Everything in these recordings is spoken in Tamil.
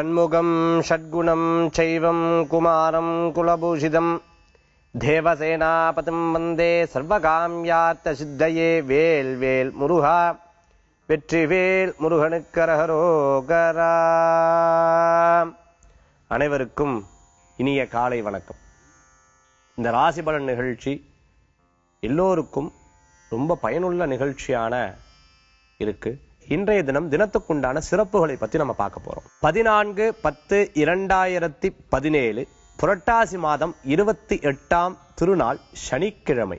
ஷண்முகம் ஷட்குணம் சைவம் குமாரம் குலபூஷிதம் தேவசேனாபதிம் வந்தே சர்வகாமியார்த்த சித்தையே வேல் வேல் முருகா வெற்றிவேல் முருகனுக்கரகரோகரா அனைவருக்கும் இனிய காலை வணக்கம் இந்த ராசி பலன் நிகழ்ச்சி எல்லோருக்கும் ரொம்ப பயனுள்ள நிகழ்ச்சியான இருக்கு இன்றைய தினம் தினத்துக்குண்டான சிறப்புகளை பத்தி நம்ம பார்க்க போறோம் பதினான்கு பத்து இரண்டாயிரத்தி பதினேழு புரட்டாசி மாதம் இருபத்தி எட்டாம் திருநாள் சனிக்கிழமை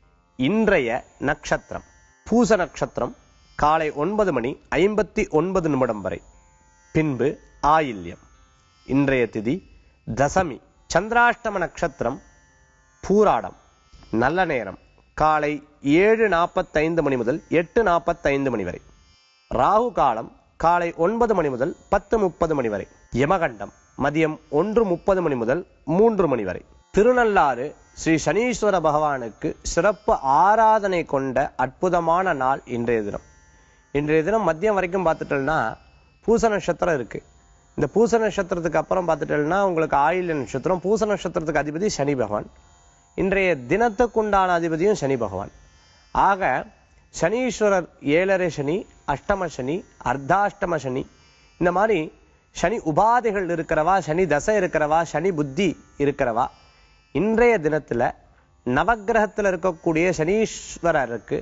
இன்றைய நட்சத்திரம் பூச நட்சத்திரம் காலை ஒன்பது மணி ஐம்பத்தி ஒன்பது நிமிடம் வரை பின்பு ஆயில்யம் இன்றைய திதி தசமி சந்திராஷ்டம நட்சத்திரம் பூராடம் நல்ல நேரம் காலை ஏழு நாற்பத்தைந்து மணி முதல் எட்டு நாற்பத்தைந்து மணி வரை ராகு காலம் காலை ஒன்பது மணி முதல் பத்து முப்பது மணி வரை யமகண்டம் மதியம் ஒன்று முப்பது மணி முதல் மூன்று மணி வரை திருநள்ளாறு ஸ்ரீ சனீஸ்வர பகவானுக்கு சிறப்பு ஆராதனை கொண்ட அற்புதமான நாள் இன்றைய தினம் இன்றைய தினம் மதியம் வரைக்கும் பார்த்துட்டோம்னா பூச நட்சத்திரம் இருக்கு இந்த பூச நட்சத்திரத்துக்கு அப்புறம் பார்த்துட்டோம்னா உங்களுக்கு ஆயில்ய நட்சத்திரம் பூச நட்சத்திரத்துக்கு அதிபதி சனி பகவான் இன்றைய தினத்துக்குண்டான அதிபதியும் சனி பகவான் ஆக சனீஸ்வரர் ஏழரை சனி அஷ்டம சனி அர்த்தாஷ்டம சனி இந்த மாதிரி சனி உபாதைகள் இருக்கிறவா சனி தசை இருக்கிறவா சனி புத்தி இருக்கிறவா இன்றைய தினத்துல நவக்கிரகத்துல இருக்கக்கூடிய சனீஸ்வரருக்கு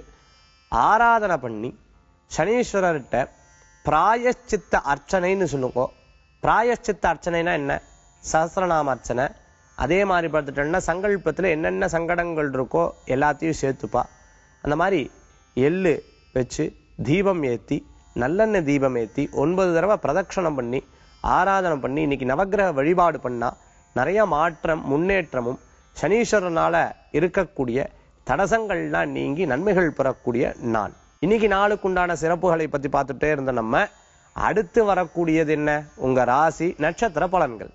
ஆராதனை பண்ணி சனீஸ்வரர்கிட்ட பிராயச்சித்த அர்ச்சனைன்னு சொல்லுவோம் பிராயச்சித்த அர்ச்சனைனா என்ன சஹஸ்ரநாம அர்ச்சனை அதே மாதிரி பார்த்துட்டோம்னா சங்கல்பத்தில் என்னென்ன சங்கடங்கள் இருக்கோ எல்லாத்தையும் சேர்த்துப்பா அந்த மாதிரி எள்ளு வச்சு தீபம் ஏற்றி நல்லெண்ணெய் தீபம் ஏற்றி ஒன்பது தடவை பிரதட்சணம் பண்ணி ஆராதனை பண்ணி இன்னைக்கு நவக்கிரக வழிபாடு பண்ணா நிறைய மாற்றம் முன்னேற்றமும் சனீஸ்வரனால இருக்கக்கூடிய தடசங்கள்லாம் நீங்கி நன்மைகள் பெறக்கூடிய நாள் இன்னைக்கு நாளுக்குண்டான சிறப்புகளை பத்தி பார்த்துட்டே இருந்த நம்ம அடுத்து வரக்கூடியது என்ன உங்க ராசி நட்சத்திர பலன்கள்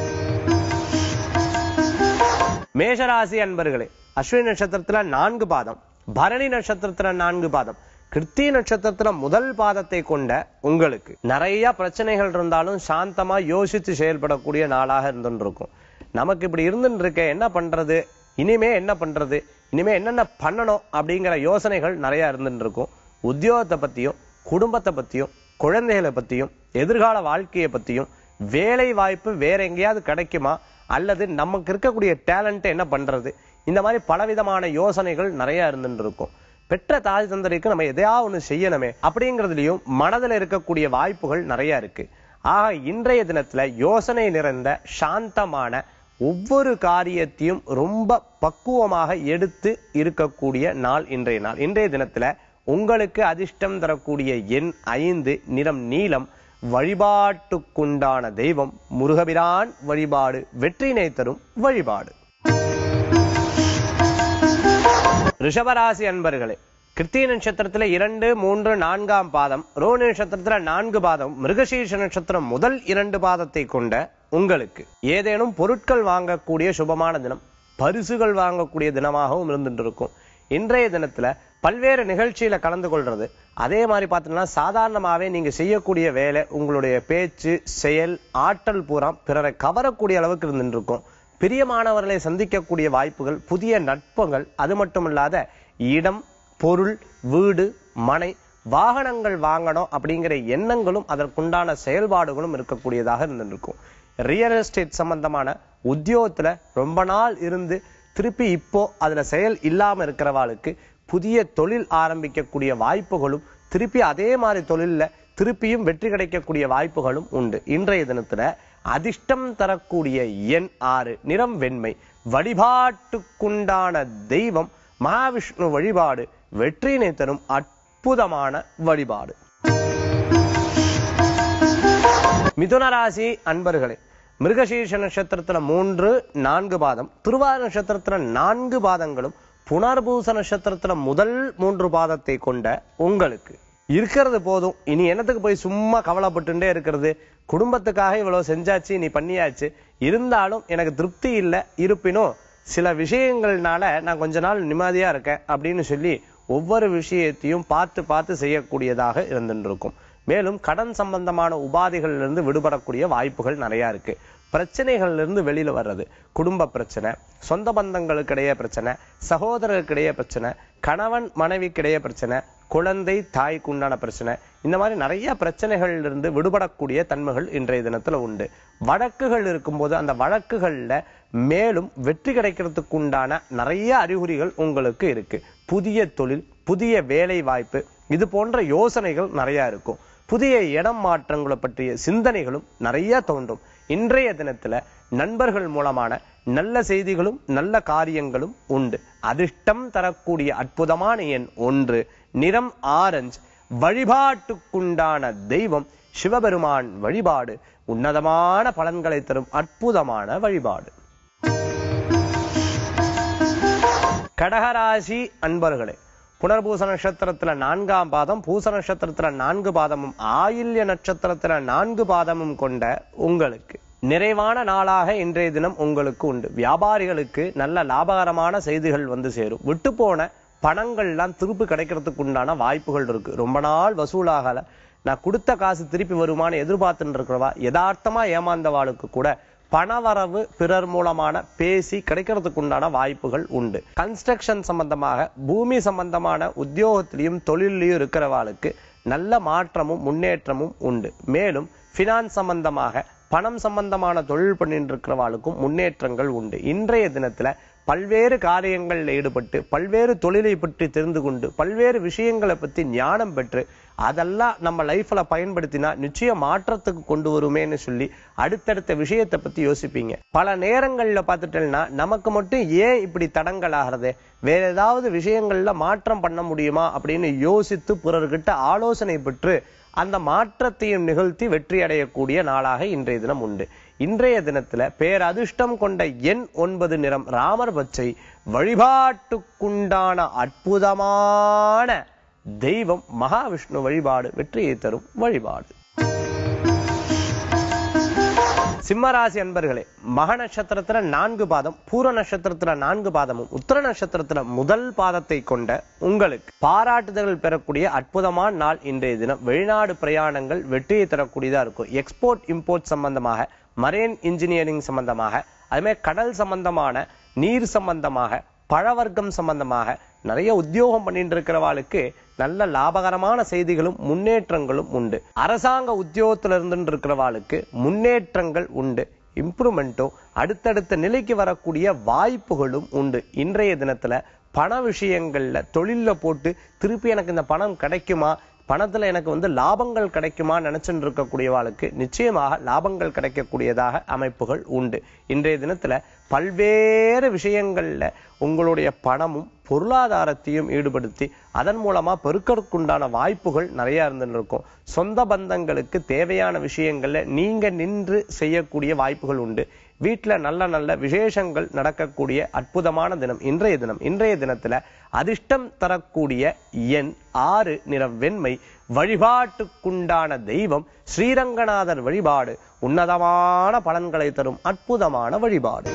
மேஷராசி அன்பர்களே அஸ்வினி நட்சத்திரத்துல நான்கு பாதம் பரணி நட்சத்திரத்துல நான்கு பாதம் கிருத்தி நட்சத்திரத்துல முதல் பாதத்தை கொண்ட உங்களுக்கு நிறைய பிரச்சனைகள் இருந்தாலும் சாந்தமா யோசித்து செயல்படக்கூடிய நாளாக இருந்துட்டு இருக்கும் நமக்கு இப்படி இருந்துட்டு இருக்க என்ன பண்றது இனிமே என்ன பண்றது இனிமே என்னென்ன பண்ணணும் அப்படிங்கிற யோசனைகள் நிறைய இருந்துட்டு இருக்கும் உத்தியோகத்தை பத்தியும் குடும்பத்தை பத்தியும் குழந்தைகளை பத்தியும் எதிர்கால வாழ்க்கையை பத்தியும் வேலை வாய்ப்பு வேற எங்கேயாவது கிடைக்குமா அல்லது நமக்கு இருக்கக்கூடிய டேலண்ட் என்ன பண்றது இந்த மாதிரி பலவிதமான யோசனைகள் நிறைய இருந்துட்டு இருக்கும் பெற்ற தாய் தந்தரைக்கு நம்ம எதையாவது ஒண்ணு செய்யணுமே அப்படிங்கிறதுலயும் மனதில் இருக்கக்கூடிய வாய்ப்புகள் நிறைய இருக்கு ஆக இன்றைய தினத்துல யோசனை நிறைந்த சாந்தமான ஒவ்வொரு காரியத்தையும் ரொம்ப பக்குவமாக எடுத்து இருக்கக்கூடிய நாள் இன்றைய நாள் இன்றைய தினத்துல உங்களுக்கு அதிர்ஷ்டம் தரக்கூடிய எண் ஐந்து நிறம் நீலம் வழிபாட்டுக்குண்டான தெய்வம் முருகபிரான் வழிபாடு வெற்றினை தரும் வழிபாடு ரிஷபராசி அன்பர்களே கிருத்திய நட்சத்திரத்துல இரண்டு மூன்று நான்காம் பாதம் ரோஹிணி நட்சத்திரத்துல நான்கு பாதம் மிருகசீர்ஷ நட்சத்திரம் முதல் இரண்டு பாதத்தை கொண்ட உங்களுக்கு ஏதேனும் பொருட்கள் வாங்கக்கூடிய சுபமான தினம் பரிசுகள் வாங்கக்கூடிய தினமாகவும் இருந்துட்டு இருக்கும் இன்றைய தினத்துல பல்வேறு நிகழ்ச்சியில கலந்து கொள்றது அதே மாதிரி பார்த்தீங்கன்னா சாதாரணமாவே நீங்க செய்யக்கூடிய வேலை உங்களுடைய பேச்சு செயல் ஆற்றல் பூரா பிறரை கவரக்கூடிய அளவுக்கு இருந்துட்டு இருக்கும் பிரியமானவர்களை சந்திக்கக்கூடிய வாய்ப்புகள் புதிய நட்பங்கள் அது மட்டும் இல்லாத இடம் பொருள் வீடு மனை வாகனங்கள் வாங்கணும் அப்படிங்கிற எண்ணங்களும் அதற்குண்டான செயல்பாடுகளும் இருக்கக்கூடியதாக இருந்திருக்கும் ரியல் எஸ்டேட் சம்பந்தமான உத்தியோகத்துல ரொம்ப நாள் இருந்து திருப்பி இப்போ அதுல செயல் இல்லாம இருக்கிறவாளுக்கு புதிய தொழில் ஆரம்பிக்கக்கூடிய வாய்ப்புகளும் திருப்பி அதே மாதிரி தொழில்ல திருப்பியும் வெற்றி கிடைக்கக்கூடிய வாய்ப்புகளும் உண்டு இன்றைய தினத்துல அதிர்ஷ்டம் தரக்கூடிய எண் ஆறு நிறம் வெண்மை வழிபாட்டுக்குண்டான தெய்வம் மகாவிஷ்ணு வழிபாடு வெற்றினை தரும் அற்புதமான வழிபாடு மிதுன ராசி அன்பர்களே மிருகசீர்ஷ நட்சத்திரத்துல மூன்று நான்கு பாதம் திருவார நட்சத்திரத்துல நான்கு பாதங்களும் புனர்பூச நட்சத்திரத்துல முதல் மூன்று பாதத்தை கொண்ட உங்களுக்கு இருக்கிறது போதும் இனி என்னத்துக்கு போய் சும்மா கவலைப்பட்டுட்டே இருக்கிறது குடும்பத்துக்காக இவ்வளவு செஞ்சாச்சு நீ பண்ணியாச்சு இருந்தாலும் எனக்கு திருப்தி இல்லை இருப்பினும் சில விஷயங்கள்னால நான் கொஞ்ச நாள் நிம்மதியா இருக்கேன் அப்படின்னு சொல்லி ஒவ்வொரு விஷயத்தையும் பார்த்து பார்த்து செய்யக்கூடியதாக இருந்துட்டு இருக்கும் மேலும் கடன் சம்பந்தமான உபாதைகள்ல இருந்து விடுபடக்கூடிய வாய்ப்புகள் நிறைய இருக்கு பிரச்சனைகள்ல இருந்து வெளியில வர்றது குடும்ப பிரச்சனை சொந்த பந்தங்களுக்கிடையே பிரச்சனை சகோதரருக்கிடையே பிரச்சனை கணவன் மனைவிக்கிடையே பிரச்சனை குழந்தை தாய்க்கு உண்டான பிரச்சனை இந்த மாதிரி நிறைய பிரச்சனைகள்ல இருந்து விடுபடக்கூடிய தன்மைகள் இன்றைய தினத்துல உண்டு வழக்குகள் இருக்கும்போது அந்த வழக்குகள்ல மேலும் வெற்றி கிடைக்கிறதுக்கு உண்டான நிறைய அறிகுறிகள் உங்களுக்கு இருக்கு புதிய தொழில் புதிய வேலை வாய்ப்பு இது போன்ற யோசனைகள் நிறைய இருக்கும் புதிய இடம் மாற்றங்களை பற்றிய சிந்தனைகளும் நிறைய தோன்றும் இன்றைய தினத்துல நண்பர்கள் மூலமான நல்ல செய்திகளும் நல்ல காரியங்களும் உண்டு அதிர்ஷ்டம் தரக்கூடிய அற்புதமான எண் ஒன்று நிறம் ஆரஞ்சு வழிபாட்டுக்குண்டான தெய்வம் சிவபெருமான் வழிபாடு உன்னதமான பலன்களை தரும் அற்புதமான வழிபாடு கடகராசி அன்பர்களே புனர்பூச நட்சத்திரத்துல நான்காம் பாதம் பூச நட்சத்திரத்துல நான்கு பாதமும் ஆயில்ய நட்சத்திரத்துல நான்கு பாதமும் கொண்ட உங்களுக்கு நிறைவான நாளாக இன்றைய தினம் உங்களுக்கு உண்டு வியாபாரிகளுக்கு நல்ல லாபகரமான செய்திகள் வந்து சேரும் விட்டு போன பணங்கள்லாம் திருப்பி கிடைக்கிறதுக்கு உண்டான வாய்ப்புகள் இருக்கு ரொம்ப நாள் வசூலாகல நான் கொடுத்த காசு திருப்பி வருமானு எதிர்பார்த்துட்டு இருக்கிறவா யதார்த்தமா ஏமாந்தவாளுக்கு கூட பணவரவு பிறர் மூலமான பேசி கிடைக்கிறதுக்கு உண்டான வாய்ப்புகள் உண்டு கன்ஸ்ட்ரக்ஷன் சம்பந்தமாக பூமி சம்பந்தமான உத்தியோகத்திலையும் தொழிலையும் இருக்கிறவாளுக்கு நல்ல மாற்றமும் முன்னேற்றமும் உண்டு மேலும் பினான்ஸ் சம்பந்தமாக பணம் சம்பந்தமான தொழில் பண்ணிட்டு இருக்கிறவாளுக்கும் முன்னேற்றங்கள் உண்டு இன்றைய தினத்துல பல்வேறு காரியங்களில் ஈடுபட்டு பல்வேறு தொழிலை பற்றி தெரிந்து கொண்டு பல்வேறு விஷயங்களை பத்தி ஞானம் பெற்று அதெல்லாம் நம்ம லைஃப்ல பயன்படுத்தினா நிச்சயம் மாற்றத்துக்கு கொண்டு வருமேன்னு சொல்லி அடுத்தடுத்த விஷயத்தை பத்தி யோசிப்பீங்க பல நேரங்கள்ல பார்த்துட்டேன்னா நமக்கு மட்டும் ஏன் இப்படி தடங்கள் ஆகிறது வேற ஏதாவது விஷயங்கள்ல மாற்றம் பண்ண முடியுமா அப்படின்னு யோசித்து பிறர்கிட்ட ஆலோசனை பெற்று அந்த மாற்றத்தையும் நிகழ்த்தி வெற்றி அடையக்கூடிய நாளாக இன்றைய தினம் உண்டு இன்றைய தினத்துல பேரதிர்ஷ்டம் கொண்ட எண் ஒன்பது நிறம் ராமர் பச்சை வழிபாட்டுக்குண்டான அற்புதமான தெய்வம் மகாவிஷ்ணு வழிபாடு வெற்றியை தரும் வழிபாடு சிம்மராசி அன்பர்களே மக நட்சத்திரத்துல நான்கு பாதம் பூர நட்சத்திரத்துல நான்கு பாதமும் உத்தர நட்சத்திரத்துல முதல் பாதத்தை கொண்ட உங்களுக்கு பாராட்டுதல்கள் பெறக்கூடிய அற்புதமான நாள் இன்றைய தினம் வெளிநாடு பிரயாணங்கள் வெற்றியை தரக்கூடியதா இருக்கும் எக்ஸ்போர்ட் இம்போர்ட் சம்பந்தமாக மரேன் இன்ஜினியரிங் சம்பந்தமாக அதுமாதிரி கடல் சம்பந்தமான நீர் சம்பந்தமாக பழவர்க்கம் சம்பந்தமாக நிறைய உத்தியோகம் பண்ணிட்டு இருக்கிறவாளுக்கு நல்ல லாபகரமான செய்திகளும் முன்னேற்றங்களும் உண்டு அரசாங்க உத்தியோகத்துல இருந்து இருக்கிறவாளுக்கு முன்னேற்றங்கள் உண்டு இம்ப்ரூவ்மெண்ட்டும் அடுத்தடுத்த நிலைக்கு வரக்கூடிய வாய்ப்புகளும் உண்டு இன்றைய தினத்துல பண விஷயங்கள்ல தொழில்ல போட்டு திருப்பி எனக்கு இந்த பணம் கிடைக்குமா பணத்துல எனக்கு வந்து லாபங்கள் கிடைக்குமா நினைச்சுட்டு இருக்கக்கூடியவாளுக்கு நிச்சயமாக லாபங்கள் கிடைக்கக்கூடியதாக அமைப்புகள் உண்டு இன்றைய தினத்துல பல்வேறு விஷயங்கள்ல உங்களுடைய பணமும் பொருளாதாரத்தையும் ஈடுபடுத்தி அதன் மூலமா பெருக்கற்குண்டான வாய்ப்புகள் நிறைய இருந்துட்டு இருக்கும் சொந்த பந்தங்களுக்கு தேவையான விஷயங்கள்ல நீங்க நின்று செய்யக்கூடிய வாய்ப்புகள் உண்டு வீட்டுல நல்ல நல்ல விசேஷங்கள் நடக்கக்கூடிய அற்புதமான தினம் இன்றைய தினம் இன்றைய தினத்துல அதிர்ஷ்டம் தரக்கூடிய எண் ஆறு நிறம் வெண்மை வழிபாட்டுக்குண்டான தெய்வம் ஸ்ரீரங்கநாதர் வழிபாடு உன்னதமான பலன்களை தரும் அற்புதமான வழிபாடு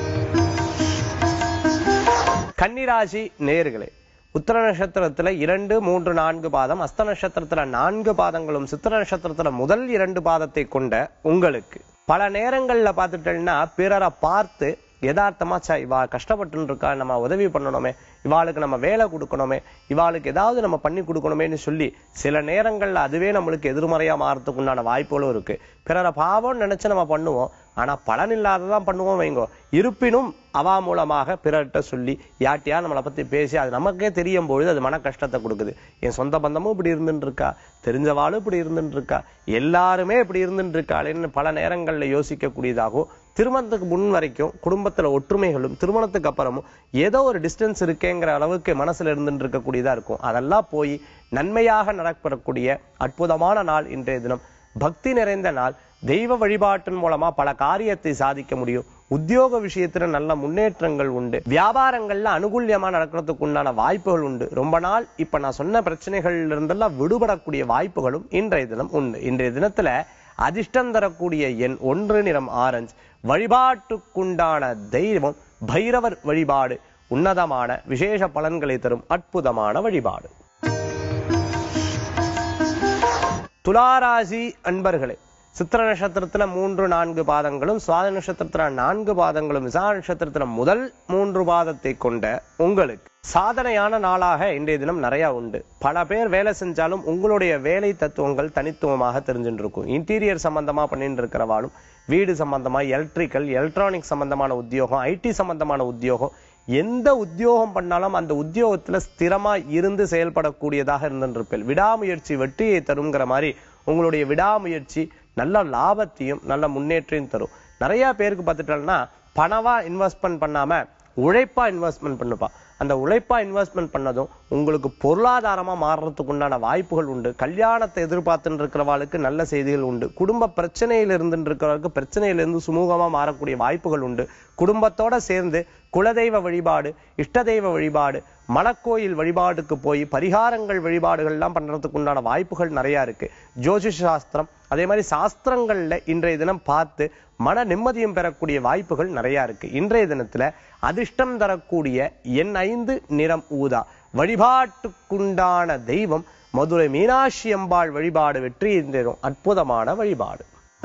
கன்னிராசி நேர்களே உத்தர நட்சத்திரத்துல இரண்டு மூன்று நான்கு பாதம் அஸ்த நட்சத்திரத்துல நான்கு பாதங்களும் சித்திர நட்சத்திரத்துல முதல் இரண்டு பாதத்தை கொண்ட உங்களுக்கு பல நேரங்கள்ல பார்த்துட்டேன்னா பிறரை பார்த்து யதார்த்தமா சா இவா கஷ்டப்பட்டு இருக்கா நம்ம உதவி பண்ணணுமே இவாளுக்கு நம்ம வேலை கொடுக்கணுமே இவாளுக்கு ஏதாவது நம்ம பண்ணி கொடுக்கணுமேன்னு சொல்லி சில நேரங்கள்ல அதுவே நம்மளுக்கு எதிர்மறையா மாறதுக்கு உண்டான வாய்ப்புகளும் இருக்கு பிறரை பாவம்னு நினைச்சு நம்ம பண்ணுவோம் ஆனா பலன் இல்லாததான் பண்ணுவோம் வைங்கோ இருப்பினும் அவா மூலமாக பிறர்கிட்ட சொல்லி யாட்டியா நம்மளை பத்தி பேசி அது நமக்கே தெரியும் பொழுது அது மன கஷ்டத்தை கொடுக்குது என் சொந்த பந்தமும் இப்படி இருந்துட்டு இருக்கா தெரிஞ்சவாளும் இப்படி இருந்துட்டு இருக்கா எல்லாருமே இப்படி இருந்துட்டு இருக்காளேன்னு பல நேரங்கள்ல யோசிக்கக்கூடியதாகவும் திருமணத்துக்கு முன் வரைக்கும் குடும்பத்துல ஒற்றுமைகளும் திருமணத்துக்கு அப்புறமும் ஏதோ ஒரு டிஸ்டன்ஸ் இருக்கேங்கிற அளவுக்கு மனசுல இருந்துட்டு இருக்கக்கூடியதா இருக்கும் அதெல்லாம் போய் நன்மையாக நடப்படக்கூடிய அற்புதமான நாள் இன்றைய தினம் பக்தி நிறைந்த நாள் தெய்வ வழிபாட்டின் மூலமா பல காரியத்தை சாதிக்க முடியும் உத்தியோக விஷயத்துல நல்ல முன்னேற்றங்கள் உண்டு வியாபாரங்கள்ல அனுகூல்யமா நடக்கிறதுக்கு உண்டான வாய்ப்புகள் உண்டு ரொம்ப நாள் இப்ப நான் சொன்ன பிரச்சனைகள்ல இருந்தெல்லாம் விடுபடக்கூடிய வாய்ப்புகளும் இன்றைய தினம் உண்டு இன்றைய தினத்துல அதிர்ஷ்டம் தரக்கூடிய எண் ஒன்று நிறம் ஆரஞ்சு வழிபாட்டுக்குண்டான தெய்வம் பைரவர் வழிபாடு உன்னதமான விசேஷ பலன்களை தரும் அற்புதமான வழிபாடு துளாராசி அன்பர்களே சித்திர நட்சத்திரத்துல மூன்று நான்கு பாதங்களும் சுவாத நட்சத்திரத்துல நான்கு பாதங்களும் விசா நட்சத்திரத்துல முதல் மூன்று பாதத்தை கொண்ட உங்களுக்கு சாதனையான நாளாக இன்றைய தினம் நிறைய உண்டு பல பேர் வேலை செஞ்சாலும் உங்களுடைய வேலை தத்துவங்கள் தனித்துவமாக தெரிஞ்சுட்டு இருக்கும் இன்டீரியர் சம்பந்தமா பண்ணிட்டு இருக்கிறவாலும் வீடு சம்பந்தமா எலக்ட்ரிக்கல் எலக்ட்ரானிக் சம்பந்தமான உத்தியோகம் ஐடி சம்பந்தமான உத்தியோகம் எந்த உத்தியோகம் பண்ணாலும் அந்த உத்தியோகத்துல ஸ்திரமா இருந்து செயல்படக்கூடியதாக இருந்திருப்பேன் விடாமுயற்சி வெற்றியை தருங்கிற மாதிரி உங்களுடைய விடாமுயற்சி நல்ல லாபத்தையும் நல்ல முன்னேற்றையும் தரும் நிறைய பேருக்கு பார்த்துட்டோம்னா பணவா இன்வெஸ்ட்மெண்ட் பண்ணாம உழைப்பா இன்வெஸ்ட்மெண்ட் பண்ணுப்பா அந்த உழைப்பா இன்வெஸ்ட்மெண்ட் பண்ணதும் உங்களுக்கு பொருளாதாரமா மாறுறதுக்கு உண்டான வாய்ப்புகள் உண்டு கல்யாணத்தை எதிர்பார்த்துட்டு இருக்கிறவாளுக்கு நல்ல செய்திகள் உண்டு குடும்ப பிரச்சனையில் இருந்து இருக்கிறவருக்கு பிரச்சனையிலிருந்து சுமூகமா மாறக்கூடிய வாய்ப்புகள் உண்டு குடும்பத்தோட சேர்ந்து குலதெய்வ வழிபாடு இஷ்ட தெய்வ வழிபாடு மலக்கோயில் வழிபாடுக்கு போய் பரிகாரங்கள் வழிபாடுகள் எல்லாம் பண்றதுக்கு உண்டான வாய்ப்புகள் நிறைய இருக்கு ஜோதிஷ சாஸ்திரம் அதே மாதிரி சாஸ்திரங்கள்ல இன்றைய தினம் பார்த்து மன நிம்மதியும் பெறக்கூடிய வாய்ப்புகள் நிறைய இருக்கு இன்றைய தினத்துல அதிர்ஷ்டம் தரக்கூடிய எண் ஐந்து நிறம் ஊதா வழிபாட்டுக்குண்டான தெய்வம் மதுரை மீனாட்சி அம்பாள் வழிபாடு வெற்றி தரும் அற்புதமான வழிபாடு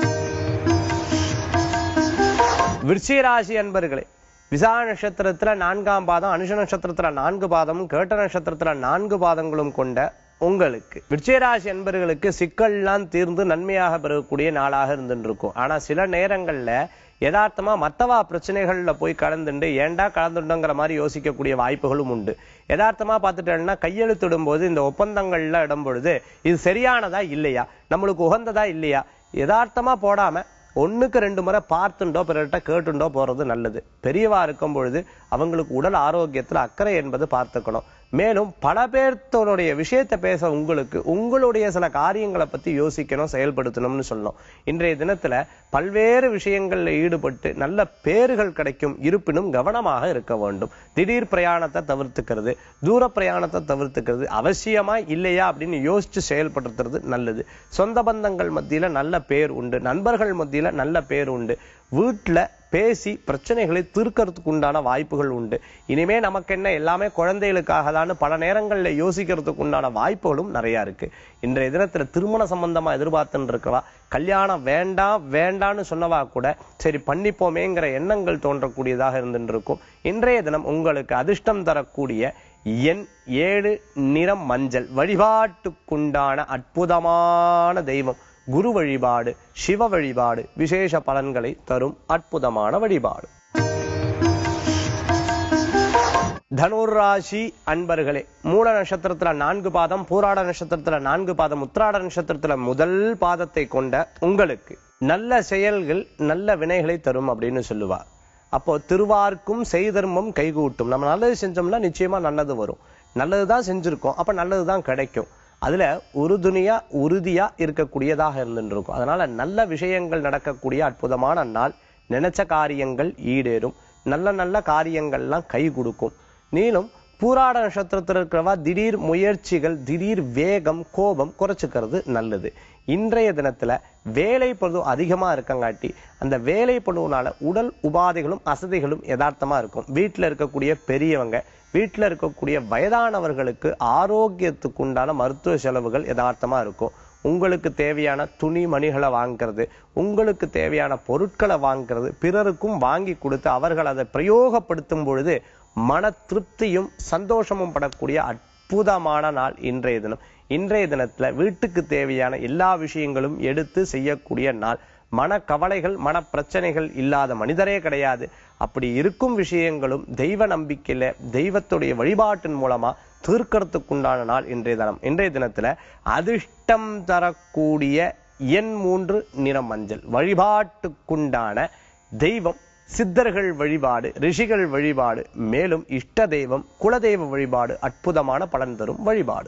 விருச்சிகராசி அன்பர்களே விசா நட்சத்திரத்துல நான்காம் பாதம் அனுஷ நட்சத்திரத்துல நான்கு பாதமும் கேட்ட நட்சத்திரத்துல நான்கு பாதங்களும் கொண்ட உங்களுக்கு விருச்சிகராசி அன்பர்களுக்கு சிக்கல்லாம் தீர்ந்து நன்மையாக பெறக்கூடிய நாளாக இருந்துட்டு இருக்கும் ஆனா சில நேரங்கள்ல யதார்த்தமா மத்தவா பிரச்சனைகள்ல போய் கலந்துண்டு ஏன்டா கலந்துட்டோங்கிற மாதிரி யோசிக்கக்கூடிய வாய்ப்புகளும் உண்டு யதார்த்தமா பார்த்துட்டேன்னா கையெழுத்திடும் போது இந்த ஒப்பந்தங்கள்ல இடும் பொழுது இது சரியானதா இல்லையா நம்மளுக்கு உகந்ததா இல்லையா யதார்த்தமா போடாம ஒண்ணுக்கு ரெண்டு முறை பார்த்துண்டோ பிறர்கிட்ட கேட்டுண்டோ போறது நல்லது பெரியவா இருக்கும் பொழுது அவங்களுக்கு உடல் ஆரோக்கியத்துல அக்கறை என்பது பார்த்துக்கணும் மேலும் பல பேர்த்தோடைய விஷயத்தை பேச உங்களுக்கு உங்களுடைய சில காரியங்களை பத்தி யோசிக்கணும் செயல்படுத்தணும்னு சொல்லணும் இன்றைய தினத்துல பல்வேறு விஷயங்கள்ல ஈடுபட்டு நல்ல பேறுகள் கிடைக்கும் இருப்பினும் கவனமாக இருக்க வேண்டும் திடீர் பிரயாணத்தை தவிர்த்துக்கிறது தூர பிரயாணத்தை தவிர்த்துக்கிறது அவசியமா இல்லையா அப்படின்னு யோசிச்சு செயல்படுத்துறது நல்லது சொந்த பந்தங்கள் மத்தியில நல்ல பேர் உண்டு நண்பர்கள் மத்தியில நல்ல பேர் உண்டு வீட்டுல பேசி பிரச்சனைகளை தீர்க்கறதுக்கு உண்டான வாய்ப்புகள் உண்டு இனிமே நமக்கு என்ன எல்லாமே குழந்தைகளுக்காக தான் பல நேரங்கள்ல யோசிக்கிறதுக்கு உண்டான வாய்ப்புகளும் நிறைய இருக்கு இன்றைய தினத்துல திருமண சம்பந்தமா எதிர்பார்த்துன்னு இருக்கவா கல்யாணம் வேண்டாம் வேண்டான்னு சொன்னவா கூட சரி பண்ணிப்போமேங்கிற எண்ணங்கள் தோன்றக்கூடியதாக இருந்துட்டு இருக்கும் இன்றைய தினம் உங்களுக்கு அதிர்ஷ்டம் தரக்கூடிய எண் ஏழு நிறம் மஞ்சள் வழிபாட்டுக்குண்டான அற்புதமான தெய்வம் குரு வழிபாடு சிவ வழிபாடு விசேஷ பலன்களை தரும் அற்புதமான வழிபாடு தனுர் ராசி அன்பர்களே மூல நட்சத்திரத்துல நான்கு பாதம் பூராட நட்சத்திரத்துல நான்கு பாதம் உத்திராட நட்சத்திரத்துல முதல் பாதத்தை கொண்ட உங்களுக்கு நல்ல செயல்கள் நல்ல வினைகளை தரும் அப்படின்னு சொல்லுவா அப்போ திருவார்க்கும் செய்தர்மம் கைகூட்டும் நம்ம நல்லது செஞ்சோம்னா நிச்சயமா நல்லது வரும் நல்லதுதான் செஞ்சிருக்கோம் அப்ப நல்லதுதான் கிடைக்கும் அதுல உறுதுணையா உறுதியா இருக்கக்கூடியதாக இருந்துட்டு இருக்கும் அதனால நல்ல விஷயங்கள் நடக்கக்கூடிய அற்புதமான நாள் நினைச்ச காரியங்கள் ஈடேறும் நல்ல நல்ல காரியங்கள்லாம் கை கொடுக்கும் நீளும் பூராட நட்சத்திரத்தில் இருக்கிறவா திடீர் முயற்சிகள் திடீர் வேகம் கோபம் குறைச்சிக்கிறது நல்லது இன்றைய தினத்துல வேலை பழு அதிகமா இருக்கங்காட்டி அந்த வேலை பழுவுனால உடல் உபாதைகளும் அசதிகளும் யதார்த்தமா இருக்கும் வீட்டுல இருக்கக்கூடிய பெரியவங்க வீட்டுல இருக்கக்கூடிய வயதானவர்களுக்கு ஆரோக்கியத்துக்கு உண்டான மருத்துவ செலவுகள் யதார்த்தமா இருக்கும் உங்களுக்கு தேவையான துணி மணிகளை வாங்குறது உங்களுக்கு தேவையான பொருட்களை வாங்குறது பிறருக்கும் வாங்கி கொடுத்து அவர்கள் அதை பிரயோகப்படுத்தும் பொழுது மன திருப்தியும் சந்தோஷமும் படக்கூடிய அற்புதமான நாள் இன்றைய தினம் இன்றைய தினத்துல வீட்டுக்கு தேவையான எல்லா விஷயங்களும் எடுத்து செய்யக்கூடிய நாள் மன கவலைகள் மன பிரச்சனைகள் இல்லாத மனிதரே கிடையாது அப்படி இருக்கும் விஷயங்களும் தெய்வ நம்பிக்கையில தெய்வத்துடைய வழிபாட்டின் மூலமா தீர்க்கறதுக்குண்டான நாள் இன்றைய தினம் இன்றைய தினத்துல அதிர்ஷ்டம் தரக்கூடிய எண் மூன்று நிறம் மஞ்சள் வழிபாட்டுக்குண்டான தெய்வம் சித்தர்கள் வழிபாடு ரிஷிகள் வழிபாடு மேலும் இஷ்ட தெய்வம் குலதெய்வ வழிபாடு அற்புதமான பலன் தரும் வழிபாடு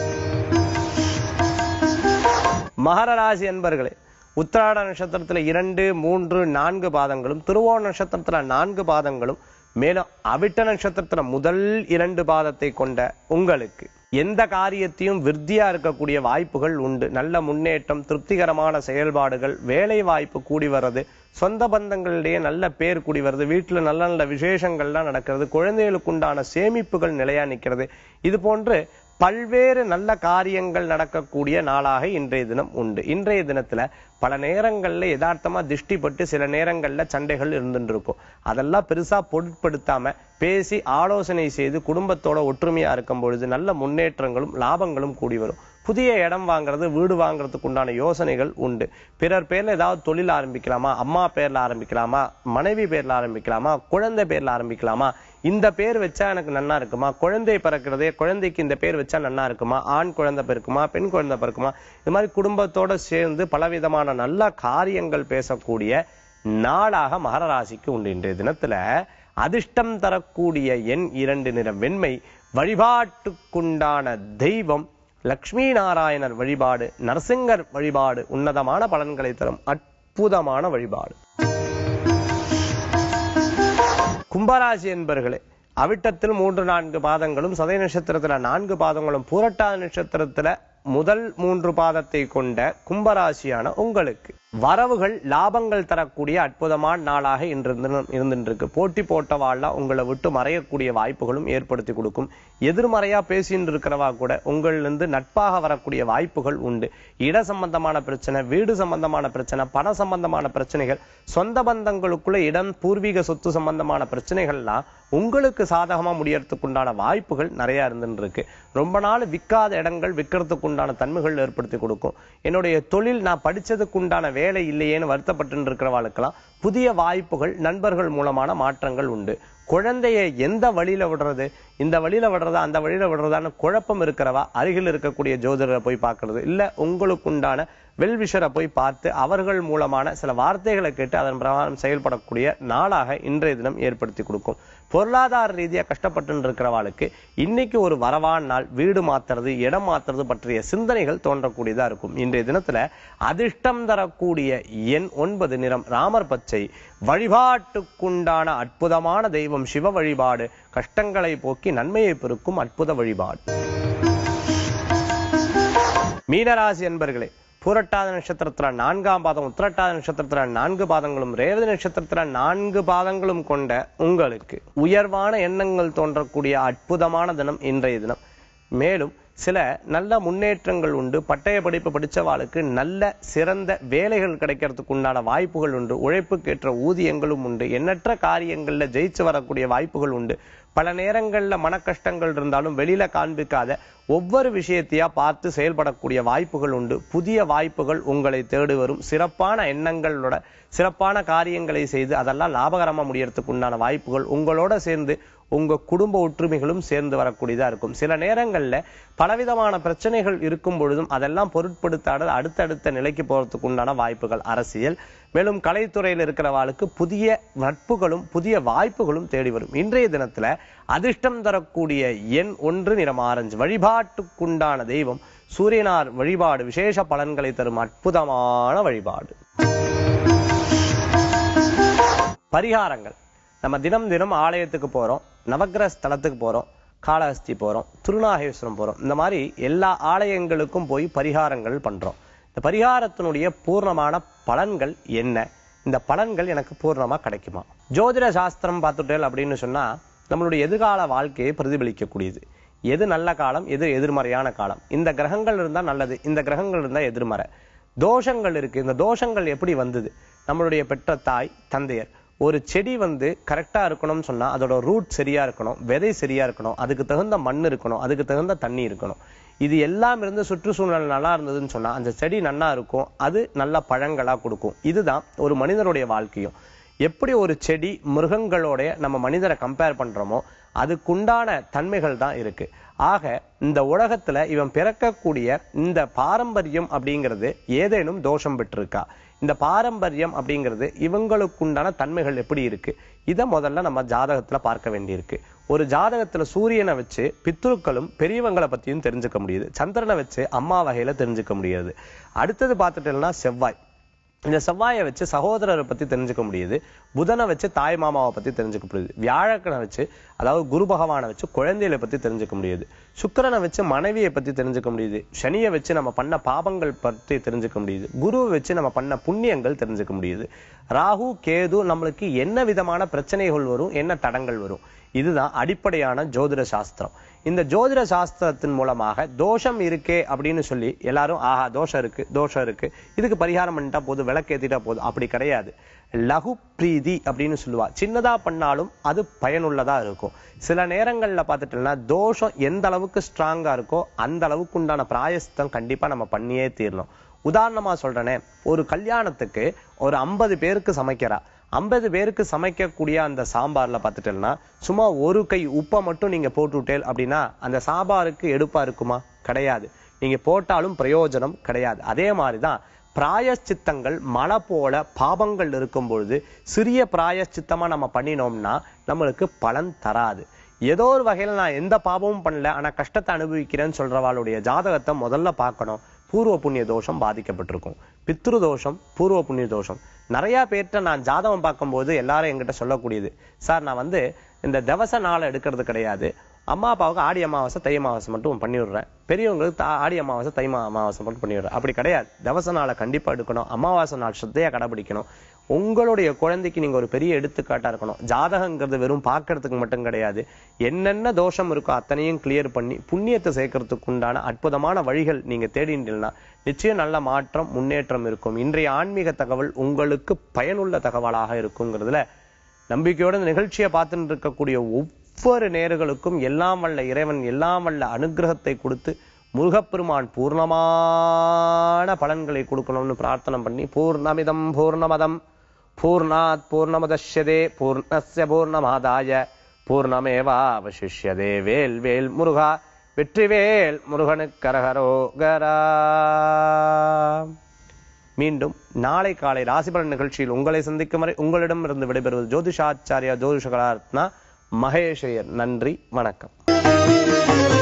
மகர ராசி அன்பர்களே உத்திராட நட்சத்திரத்துல இரண்டு மூன்று நான்கு பாதங்களும் திருவோண நட்சத்திரத்துல நான்கு பாதங்களும் மேலும் அவிட்ட நட்சத்திரத்துல முதல் இரண்டு பாதத்தை கொண்ட உங்களுக்கு எந்த காரியத்தையும் விருத்தியா இருக்கக்கூடிய வாய்ப்புகள் உண்டு நல்ல முன்னேற்றம் திருப்திகரமான செயல்பாடுகள் வேலை வாய்ப்பு கூடி வர்றது சொந்த பந்தங்களிடையே நல்ல பேர் கூடி வருது வீட்டுல நல்ல நல்ல விசேஷங்கள்லாம் நடக்கிறது குழந்தைகளுக்கு உண்டான சேமிப்புகள் நிலையா நிக்கிறது இது போன்று பல்வேறு நல்ல காரியங்கள் நடக்கக்கூடிய நாளாக இன்றைய தினம் உண்டு இன்றைய தினத்துல பல நேரங்கள்ல யதார்த்தமா திஷ்டிப்பட்டு சில நேரங்கள்ல சண்டைகள் இருந்துட்டு இருக்கும் அதெல்லாம் பெருசா பொருட்படுத்தாம பேசி ஆலோசனை செய்து குடும்பத்தோட ஒற்றுமையா இருக்கும் பொழுது நல்ல முன்னேற்றங்களும் லாபங்களும் கூடி வரும் புதிய இடம் வாங்குறது வீடு வாங்குறதுக்கு உண்டான யோசனைகள் உண்டு பிறர் பேர்ல ஏதாவது தொழில் ஆரம்பிக்கலாமா அம்மா பேர்ல ஆரம்பிக்கலாமா மனைவி பேர்ல ஆரம்பிக்கலாமா குழந்தை பேர்ல ஆரம்பிக்கலாமா இந்த பேர் வச்சா எனக்கு நன்னா இருக்குமா குழந்தை பிறக்கிறதே குழந்தைக்கு இந்த பேர் வச்சா நன்னா இருக்குமா ஆண் குழந்தை பிறக்குமா பெண் குழந்தை பிறக்குமா இது மாதிரி குடும்பத்தோட சேர்ந்து பலவிதமான நல்ல காரியங்கள் பேசக்கூடிய நாளாக மகர ராசிக்கு உண்டு இன்றைய தினத்துல அதிர்ஷ்டம் தரக்கூடிய எண் இரண்டு நிறம் வெண்மை வழிபாட்டுக்குண்டான தெய்வம் லக்ஷ்மி நாராயணர் வழிபாடு நரசிங்கர் வழிபாடு உன்னதமான பலன்களை தரும் அற்புதமான வழிபாடு கும்பராசி என்பர்களே அவிட்டத்தில் மூன்று நான்கு பாதங்களும் சதய நட்சத்திரத்துல நான்கு பாதங்களும் பூரட்டாத நட்சத்திரத்துல முதல் மூன்று பாதத்தை கொண்ட கும்பராசியான உங்களுக்கு வரவுகள் லாபங்கள் தரக்கூடிய அற்புதமான நாளாக இன்று தினம் இருந்துருக்கு போட்டி போட்டவாள்ல உங்களை விட்டு மறையக்கூடிய வாய்ப்புகளும் ஏற்படுத்தி கொடுக்கும் எதிர்மறையா பேசின்னு இருக்கிறவா கூட உங்களிலிருந்து நட்பாக வரக்கூடிய வாய்ப்புகள் உண்டு இட சம்பந்தமான பிரச்சனை வீடு சம்பந்தமான பிரச்சனை பண சம்பந்தமான பிரச்சனைகள் சொந்த பந்தங்களுக்குள்ள இடம் பூர்வீக சொத்து சம்பந்தமான பிரச்சனைகள்லாம் உங்களுக்கு சாதகமா முடியறதுக்கு உண்டான வாய்ப்புகள் நிறைய இருந்துட்டு இருக்கு ரொம்ப நாள் விற்காத இடங்கள் விற்கிறதுக்கு உண்டான தன்மைகள் ஏற்படுத்தி கொடுக்கும் என்னுடைய தொழில் நான் படிச்சதுக்கு உண்டான வேலை இல்லையேன்னு வருத்தப்பட்டு இருக்கிறவாளுக்கெல்லாம் புதிய வாய்ப்புகள் நண்பர்கள் மூலமான மாற்றங்கள் உண்டு குழந்தைய எந்த வழியில விடுறது இந்த வழியில விடுறதா அந்த வழியில விடுறதான்னு குழப்பம் இருக்கிறவா அருகில் இருக்கக்கூடிய ஜோதிடரை போய் பார்க்கிறது இல்ல உங்களுக்கு உண்டான வெல்விஷரை போய் பார்த்து அவர்கள் மூலமான சில வார்த்தைகளை கேட்டு அதன் பிரகாரம் செயல்படக்கூடிய நாளாக இன்றைய தினம் ஏற்படுத்தி கொடுக்கும் பொருளாதார ரீதியா கஷ்டப்பட்டு இருக்கிறவாளுக்கு இன்னைக்கு ஒரு வரவான் நாள் வீடு மாத்துறது இடம் மாத்துறது பற்றிய சிந்தனைகள் தோன்றக்கூடியதா இருக்கும் இன்றைய தினத்துல அதிர்ஷ்டம் தரக்கூடிய எண் ஒன்பது நிறம் ராமர் பச்சை வழிபாட்டுக்குண்டான அற்புதமான தெய்வம் சிவ வழிபாடு கஷ்டங்களை போக்கி நன்மையை பெருக்கும் அற்புத வழிபாடு மீனராசி என்பர்களே பூரட்டாத நட்சத்திரத்துல நான்காம் பாதம் உத்திரட்டாத நட்சத்திரத்துல நான்கு பாதங்களும் ரேவதி நட்சத்திரத்துல நான்கு பாதங்களும் கொண்ட உங்களுக்கு உயர்வான எண்ணங்கள் தோன்றக்கூடிய அற்புதமான தினம் இன்றைய தினம் மேலும் சில நல்ல முன்னேற்றங்கள் உண்டு பட்டய படிப்பு படிச்சவாளுக்கு நல்ல சிறந்த வேலைகள் கிடைக்கிறதுக்கு உண்டான வாய்ப்புகள் உண்டு உழைப்புக்கேற்ற ஊதியங்களும் உண்டு எண்ணற்ற காரியங்கள்ல ஜெயிச்சு வரக்கூடிய வாய்ப்புகள் உண்டு பல நேரங்கள்ல மன கஷ்டங்கள் இருந்தாலும் வெளியில காண்பிக்காத ஒவ்வொரு விஷயத்தையா பார்த்து செயல்படக்கூடிய வாய்ப்புகள் உண்டு புதிய வாய்ப்புகள் உங்களை தேடி வரும் சிறப்பான எண்ணங்களோட சிறப்பான காரியங்களை செய்து அதெல்லாம் லாபகரமா முடியறதுக்கு உண்டான வாய்ப்புகள் உங்களோட சேர்ந்து உங்க குடும்ப ஒற்றுமைகளும் சேர்ந்து வரக்கூடியதா இருக்கும் சில நேரங்கள்ல பலவிதமான பிரச்சனைகள் இருக்கும் பொழுதும் அதெல்லாம் பொருட்படுத்தாத அடுத்தடுத்த நிலைக்கு போறதுக்கு உண்டான வாய்ப்புகள் அரசியல் மேலும் கலைத்துறையில் இருக்கிறவாளுக்கு புதிய நட்புகளும் புதிய வாய்ப்புகளும் தேடி வரும் இன்றைய தினத்துல அதிர்ஷ்டம் தரக்கூடிய எண் ஒன்று நிறம் ஆரஞ்சு வழிபாட்டுக்குண்டான தெய்வம் சூரியனார் வழிபாடு விசேஷ பலன்களை தரும் அற்புதமான வழிபாடு பரிகாரங்கள் நம்ம தினம் தினம் ஆலயத்துக்கு போறோம் நவக்கிரக ஸ்தலத்துக்கு போறோம் காளஹஸ்தி போறோம் திருநாகேஸ்வரம் போறோம் இந்த மாதிரி எல்லா ஆலயங்களுக்கும் போய் பரிகாரங்கள் பண்றோம் இந்த பரிகாரத்தினுடைய பூர்ணமான பலன்கள் என்ன இந்த பலன்கள் எனக்கு பூர்ணமா கிடைக்குமா ஜோதிட சாஸ்திரம் பார்த்துட்டேல் அப்படின்னு சொன்னா நம்மளுடைய எதிர்கால வாழ்க்கையை பிரதிபலிக்கக்கூடியது எது நல்ல காலம் எது எதிர்மறையான காலம் இந்த கிரகங்கள் இருந்தா நல்லது இந்த கிரகங்கள் இருந்தா எதிர்மறை தோஷங்கள் இருக்கு இந்த தோஷங்கள் எப்படி வந்தது நம்மளுடைய பெற்ற தாய் தந்தையர் ஒரு செடி வந்து கரெக்டா இருக்கணும்னு சொன்னா அதோட ரூட் சரியா இருக்கணும் விதை சரியா இருக்கணும் அதுக்கு தகுந்த மண் இருக்கணும் அதுக்கு தகுந்த தண்ணி இருக்கணும் இது எல்லாம் இருந்து சுற்றுச்சூழல் நல்லா இருந்ததுன்னு சொன்னா அந்த செடி நல்லா இருக்கும் அது நல்ல பழங்களா கொடுக்கும் இதுதான் ஒரு மனிதனுடைய வாழ்க்கையும் எப்படி ஒரு செடி மிருகங்களோட நம்ம மனிதரை கம்பேர் பண்றோமோ அதுக்குண்டான தன்மைகள் தான் இருக்கு ஆக இந்த உலகத்துல இவன் பிறக்கக்கூடிய இந்த பாரம்பரியம் அப்படிங்கிறது ஏதேனும் தோஷம் பெற்றிருக்கா இந்த பாரம்பரியம் அப்படிங்கிறது இவங்களுக்குண்டான தன்மைகள் எப்படி இருக்கு இதை முதல்ல நம்ம ஜாதகத்துல பார்க்க வேண்டியிருக்கு ஒரு ஜாதகத்துல சூரியனை வச்சு பித்ருக்களும் பெரியவங்களை பத்தியும் தெரிஞ்சுக்க முடியுது சந்திரனை வச்சு அம்மா வகையில தெரிஞ்சுக்க முடியாது அடுத்தது பார்த்துட்டோம்னா செவ்வாய் இந்த செவ்வாயை வச்சு சகோதரரை பத்தி தெரிஞ்சுக்க முடியுது புதனை வச்சு தாய் மாமாவை பத்தி தெரிஞ்சுக்க முடியுது வியாழக்கனை வச்சு அதாவது குரு பகவானை வச்சு குழந்தைகளை பத்தி தெரிஞ்சுக்க முடியுது சுக்கிரனை வச்சு மனைவியை பத்தி தெரிஞ்சுக்க முடியுது சனியை வச்சு நம்ம பண்ண பாபங்கள் பற்றி தெரிஞ்சுக்க முடியுது குருவை வச்சு நம்ம பண்ண புண்ணியங்கள் தெரிஞ்சுக்க முடியுது ராகு கேது நம்மளுக்கு என்ன விதமான பிரச்சனைகள் வரும் என்ன தடங்கள் வரும் இதுதான் அடிப்படையான ஜோதிட சாஸ்திரம் இந்த ஜோதிட சாஸ்திரத்தின் மூலமாக தோஷம் இருக்கே அப்படின்னு சொல்லி எல்லாரும் ஆஹா தோஷம் இருக்கு தோஷம் இருக்கு இதுக்கு பரிகாரம் பண்ணிட்டா போதும் விளக்கேத்திட்டா போதும் அப்படி கிடையாது லகு பிரீதி அப்படின்னு சொல்லுவா சின்னதா பண்ணாலும் அது பயனுள்ளதா இருக்கும் சில நேரங்கள்ல பார்த்துட்டோம்னா தோஷம் எந்த அளவுக்கு ஸ்ட்ராங்கா இருக்கோ அந்த அளவுக்கு உண்டான பிராயஸ்தம் கண்டிப்பா நம்ம பண்ணியே தீரணும் உதாரணமா சொல்றேனே ஒரு கல்யாணத்துக்கு ஒரு ஐம்பது பேருக்கு சமைக்கிறா ஐம்பது பேருக்கு சமைக்கக்கூடிய அந்த சாம்பார்ல பார்த்துட்டேன்னா சும்மா ஒரு கை உப்பை மட்டும் நீங்க போட்டுவிட்டேல் அப்படின்னா அந்த சாம்பாருக்கு எடுப்பா இருக்குமா கிடையாது நீங்க போட்டாலும் பிரயோஜனம் கிடையாது அதே மாதிரிதான் பிராயச்சித்தங்கள் மழை போல பாபங்கள் இருக்கும் பொழுது சிறிய பிராயச்சித்தமா நம்ம பண்ணினோம்னா நம்மளுக்கு பலன் தராது ஏதோ ஒரு வகையில நான் எந்த பாபமும் பண்ணல ஆனா கஷ்டத்தை அனுபவிக்கிறேன்னு சொல்றவாளுடைய ஜாதகத்தை முதல்ல பார்க்கணும் பூர்வ புண்ணிய தோஷம் பாதிக்கப்பட்டிருக்கும் பித்ரு தோஷம் பூர்வ புண்ணிய தோஷம் நிறைய பேர்ட்ட நான் ஜாதகம் பார்க்கும்போது எல்லாரும் என்கிட்ட சொல்லக்கூடியது சார் நான் வந்து இந்த தவச நாளை எடுக்கிறது கிடையாது அம்மா அப்பாவுக்கு ஆடி அமாவாசை தை அமாவாசை மட்டும் பண்ணி விடுறேன் பெரியவங்களுக்கு தா- ஆடி அமாவாசை தை மா- அமாவாசை மட்டும் பண்ணி விடுறேன் அப்படி கிடையாது தவச நாளை கண்டிப்பா எடுக்கணும் அமாவாசை நாள் ஸ்ரத்தையா கடைபிடிக்கணும் உங்களுடைய குழந்தைக்கு நீங்க ஒரு பெரிய எடுத்துக்காட்டா இருக்கணும் ஜாதகங்கிறது வெறும் பார்க்கறதுக்கு மட்டும் கிடையாது என்னென்ன தோஷம் இருக்கோ அத்தனையும் கிளியர் பண்ணி புண்ணியத்தை சேர்க்கறதுக்கு உண்டான அற்புதமான வழிகள் நீங்க தேடின்றீங்கன்னா நிச்சயம் நல்ல மாற்றம் முன்னேற்றம் இருக்கும் இன்றைய ஆன்மீக தகவல் உங்களுக்கு பயனுள்ள தகவலாக இருக்குங்கிறதுல நம்பிக்கையோட இந்த நிகழ்ச்சியை பார்த்துட்டு இருக்கக்கூடிய ஒவ்வொரு நேர்களுக்கும் எல்லாம் வல்ல இறைவன் எல்லாம் வல்ல அனுகிரகத்தை கொடுத்து முருகப்பெருமான் பூர்ணமான பலன்களை கொடுக்கணும்னு பிரார்த்தனை பண்ணி பூர்ணமிதம் பூர்ணமதம் பூர்ணாத் பூர்ணமதஷ்யதே பூர்ணஸ்ய பூர்ணமாதாய பூர்ணமேவா அவசிஷ்யதே வேல் வேல் முருகா வெற்றிவேல் முருகனுக்கு கரகரோகரா மீண்டும் நாளை காலை ராசிபலன் நிகழ்ச்சியில் உங்களை சந்திக்கும் வரை உங்களிடமிருந்து விடைபெறுவது ஜோதிஷாச்சாரியா ஜோதிஷகலாத்னா மகேஷயர் நன்றி வணக்கம்